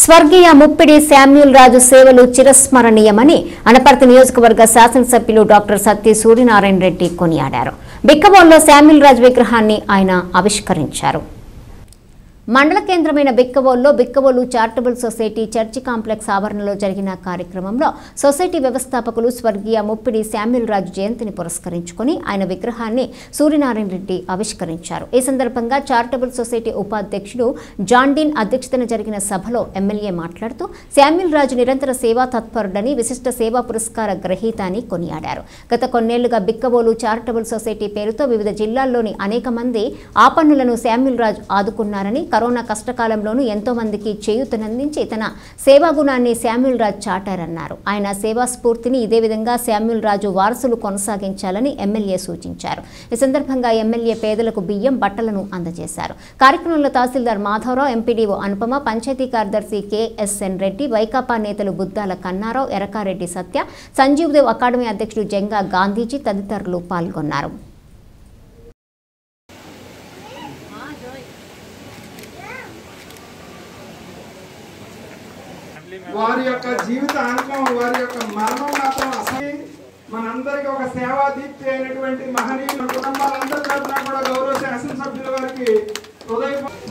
స్వర్గీయ ముప్పిడి శామ్యూల్ రాజు సేవలు చిరస్మరణీయమని అనపర్తి నియోజకవర్గ శాసనసభ్యులు డాక్టర్ సత్తి సూర్యనారాయణ రెడ్డి కొనియాడారు బిక్కబోల్లో శామ్యూల్ రాజు విగ్రహాన్ని ఆయన ఆవిష్కరించారు మండల కేంద్రమైన బిక్కవోల్లో Bikkavolu charitable society church complex ఆవరణలో జరిగిన కార్యక్రమంలో సొసైటీ వ్యవస్థాపకులు స్వర్గీయ ముప్పిడి శామ్యుల్ రాజు జయంతిని పురస్కరించుకొని ఆయన విగ్రహాన్ని సూర్యనారాయణ రెడ్డి ఆవిష్కరించారు ఈ సందర్భంగా చారిటబుల్ సొసైటీ ఉపాధ్యక్షుడు జాన్డీన్ అధ్యక్షతన జరిగిన సభలో ఎమ్మెల్యే మాట్లాడుతూ శామ్యుల్ రాజు నిరంతర సేవా తత్పరుడని విశిష్ట సేవా పురస్కార గ్రహీత అని కొనియాడారు గత కొన్నేళ్లుగా బిక్కవోలు చారిటబుల్ సొసైటీ పేరుతో వివిధ జిల్లాల్లోని అనేక మంది ఆపన్నులను శామ్యుల్ రాజు ఆదుకున్నారని కరోనా కష్టకాలంలోనూ ఎంతో మందికి చేయూతనందించి తన సేవా గుణాన్ని శామ్యుల్ రాజ్ చాటారన్నారు ఆయన సేవా స్ఫూర్తిని ఇదే విధంగా శామ్యుల్ రాజు వారసులు కొనసాగించాలని ఎమ్మెల్యే సూచించారు ఈ సందర్భంగా ఎమ్మెల్యే పేదలకు బియ్యం బట్టలను అందజేశారు కార్యక్రమంలో తహసీల్దార్ మాధవరావు ఎంపీడీఓ అనుపమ పంచాయతీ కార్యదర్శి కెఎస్ఎన్ రెడ్డి వైకాపా నేతలు బుద్దాల కన్నారావు ఎరకారెడ్డి సత్య సంజీవ్ దేవ్ అకాడమీ అధ్యక్షుడు జంగా గాంధీజీ తదితరులు పాల్గొన్నారు వారి యొక్క జీవితాంతం వారి యొక్క మరణం మాత్రం అసలు మనందరికీ ఒక సేవా దీప్తి అయినటువంటి మహనీయుల కుటుంబాలందరి తరఫున కూడా గౌరవ శాసనసభ్యుల వారికి హృదయ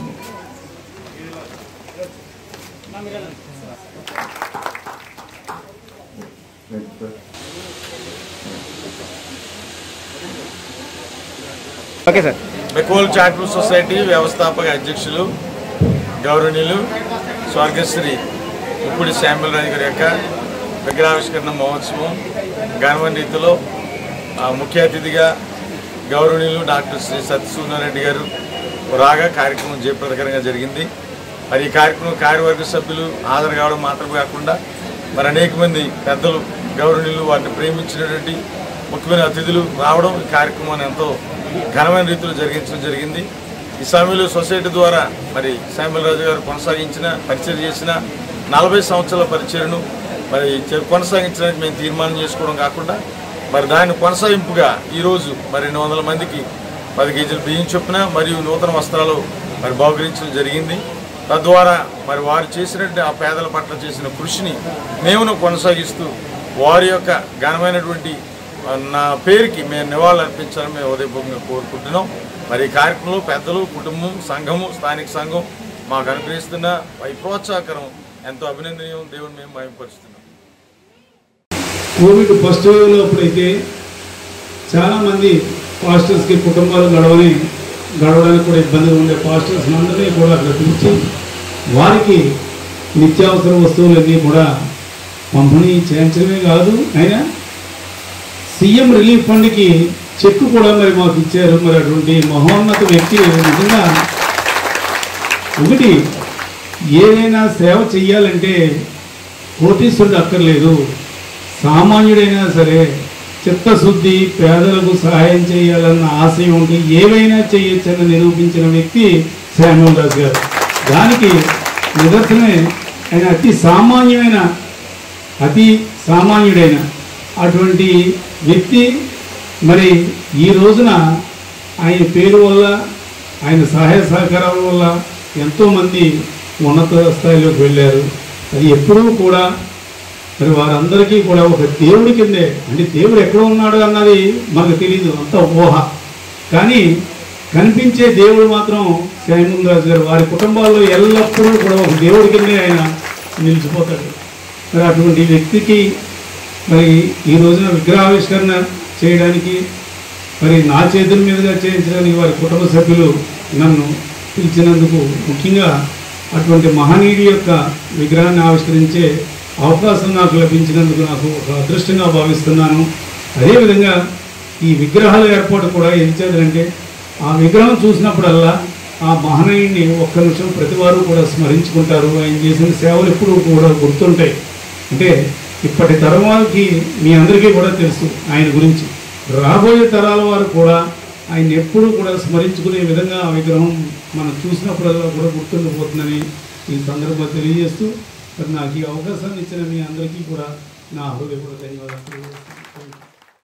ఓకే సార్ మెకోల్ చారిటబుల్ సొసైటీ వ్యవస్థాపక అధ్యక్షులు గౌరవనీయులు స్వర్గశ్రీ ఉప్పుడి శామ్యుల్ రాజు గారి యొక్క విగ్రహావిష్కరణ మహోత్సవం ఘనమైన రీతిలో ఆ, ముఖ్య అతిథిగా గౌరవనీయులు డాక్టర్ శ్రీ సత్యసూర్యారెడ్డి గారు రాగా కార్యక్రమం జయప్రదకరంగా జరిగింది మరి ఈ కార్యక్రమం కార్యవర్గ సభ్యులు హాజరు కావడం మాత్రమే కాకుండా మరి అనేక మంది పెద్దలు గౌరవనీయులు వారిని ప్రేమించినటువంటి ముఖ్యమైన అతిథులు రావడం ఈ కార్యక్రమాన్ని ఎంతో ఘనమైన రీతిలో జరిగించడం జరిగింది ఈ సమయంలో సొసైటీ ద్వారా మరి శామ్యుల్ రాజు గారు కొనసాగించిన పరిచయం చేసిన నలభై సంవత్సరాల పరిచయను మరి చె- కొనసాగించడానికి మేము తీర్మానం చేసుకోవడం కాకుండా మరి దాని కొనసాగింపుగా ఈరోజు మరి రెండు వందల మందికి పది కేజీలు బియ్యం చొప్పున మరియు నూతన వస్త్రాలు మరి బహుకరించడం జరిగింది తద్వారా మరి వారు చేసినటువంటి ఆ పేదల పట్ల చేసిన కృషిని మేమును కొనసాగిస్తూ వారి యొక్క ఘనమైనటువంటి ఆ, నా పేరుకి మేము నివాళులు అర్పించాలని మేము ఉదయపూర్వకంగా కోరుకుంటున్నాం మరి ఈ కార్యక్రమంలో పెద్దలు కుటుంబం సంఘము స్థానిక సంఘం మాకు అనుగ్రహిస్తున్న ఈ ప్రోత్సాహకరం ఎంతో అభినందనీయం దేవుని మేము భయపరుస్తున్నాం కోవిడ్ ఫస్ట్ వేవ్లో అప్పుడైతే చాలామంది పాస్టర్స్కి కుటుంబాలు గడవని గడవడానికి కూడా ఇబ్బందిగా ఉండే పాస్టర్స్ అందరినీ కూడా అక్కడ పిలిచి వారికి నిత్యావసర వస్తువులన్నీ కూడా పంపిణీ చేయించడమే కాదు అయినా సీఎం రిలీఫ్ ఫండ్కి చెక్ కూడా మరి మాకు ఇచ్చారు మరి అటువంటి మహోన్నత వ్యక్తి నిజంగా ఒకటి ఏదైనా సేవ చెయ్యాలంటే కోటీశ్వరుడు అక్కర్లేదు సామాన్యుడైనా సరే చిత్తశుద్ధి పేదలకు సహాయం చేయాలన్న ఆశయం ఉంటే ఏవైనా చేయొచ్చని నిరూపించిన వ్యక్తి శామ్యూల్ దాస్ గారు దానికి నిదర్శనమే ఆయన అతి సామాన్యమైన అతి సామాన్యుడైన అటువంటి వ్యక్తి మరి ఈ రోజున ఆయన పేరు వల్ల ఆయన సహాయ సహకారాల వల్ల ఎంతోమంది ఉన్నత స్థాయిలోకి వెళ్ళారు అది ఎప్పుడూ కూడా మరి వారందరికీ కూడా ఒక దేవుడి కిందే అంటే దేవుడు ఎక్కడ ఉన్నాడు అన్నది మనకు తెలియదు అంత ఊహ కానీ కనిపించే దేవుడు మాత్రం శ్యామన్ రాజు గారు వారి కుటుంబాల్లో ఎల్లప్పుడూ కూడా ఒక దేవుడి కిందే ఆయన నిలిచిపోతాడు మరి అటువంటి వ్యక్తికి మరి ఈ రోజున విగ్రహావిష్కరణ చేయడానికి మరి నా చేతుల మీదుగా చేయించడానికి వారి కుటుంబ సభ్యులు నన్ను పిలిచినందుకు ముఖ్యంగా అటువంటి మహనీయుడి యొక్క విగ్రహాన్ని ఆవిష్కరించే అవకాశం నాకు లభించినందుకు నాకు ఒక అదృష్టంగా భావిస్తున్నాను అదేవిధంగా ఈ విగ్రహాల ఏర్పాటు కూడా ఏం చేయాలంటే ఆ విగ్రహం చూసినప్పుడల్లా ఆ మహనీయుడిని ఒక్క నిమిషం ప్రతి వారు కూడా స్మరించుకుంటారు ఆయన చేసిన సేవలు ఎప్పుడూ కూడా గుర్తుంటాయి అంటే ఇప్పటి తరం వారికి మీ అందరికీ కూడా తెలుసు ఆయన గురించి రాబోయే తరాల వారు కూడా ఆయన ఎప్పుడూ కూడా స్మరించుకునే విధంగా ఆ విగ్రహం మనం చూసినప్పుడల్లా కూడా గుర్తుండిపోతుందని ఈ సందర్భంగా తెలియజేస్తూ మరి నాకు ఈ అవకాశాన్ని ఇచ్చిన మీ అందరికీ కూడా నా హృదయపూర్వక ధన్యవాదాలు తెలియజేస్తున్నాను